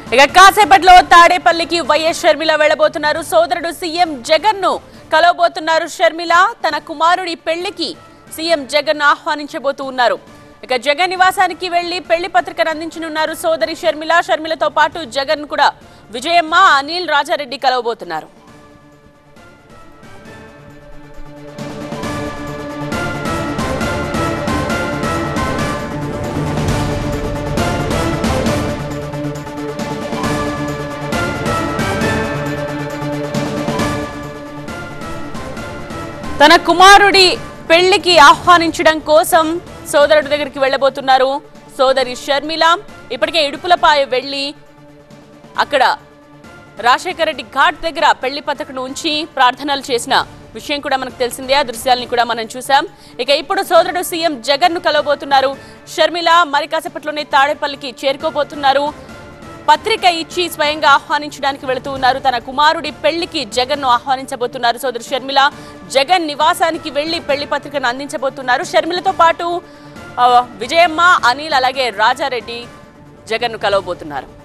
ఇక కాసేపట్లో తాడేపల్లికి వైఎస్ షర్మిల వెళ్లబోతున్నారు సోదరుడు సీఎం జగన్ ను కలవబోతున్నారు షర్మిల తన కుమారుడి పెళ్లికి సీఎం జగన్ ఆహ్వానించబోతూ ఉన్నారు ఇక జగన్ నివాసానికి వెళ్లి పెళ్లి పత్రికను అందించనున్నారు సోదరి షర్మిల షర్మిలతో పాటు జగన్ కూడా విజయమ్మ అనిల్ రాజారెడ్డి కలవబోతున్నారు తన కుమారుడి పెళ్లికి ఆహ్వానించడం కోసం సోదరుడి దగ్గరికి వెళ్ళబోతున్నారు సోదరి షర్మిల ఇప్పటికే ఇడుపులపాయ వెళ్లి అక్కడ రాజశేఖర రెడ్డి ఘాట్ దగ్గర పెళ్లి పథకను ఉంచి ప్రార్థనలు చేసిన విషయం కూడా మనకు తెలిసిందే ఆ దృశ్యాలని కూడా మనం చూసాం ఇక ఇప్పుడు సోదరుడు సీఎం జగన్ ను కలవబోతున్నారు షర్మిల మరి కాసేపట్లోనే తాడేపల్లికి చేరుకోబోతున్నారు పత్రిక ఇచ్చి స్వయంగా ఆహ్వానించడానికి వెళుతూ ఉన్నారు తన కుమారుడి పెళ్లికి జగన్ ను ఆహ్వానించబోతున్నారు సోదరు షర్మిల జగన్ నివాసానికి వెళ్లి పెళ్లి పత్రికను అందించబోతున్నారు షర్మిలతో పాటు ఆ, విజయమ్మ అనిల్ అలాగే రాజారెడ్డి జగన్ ను కలవబోతున్నారు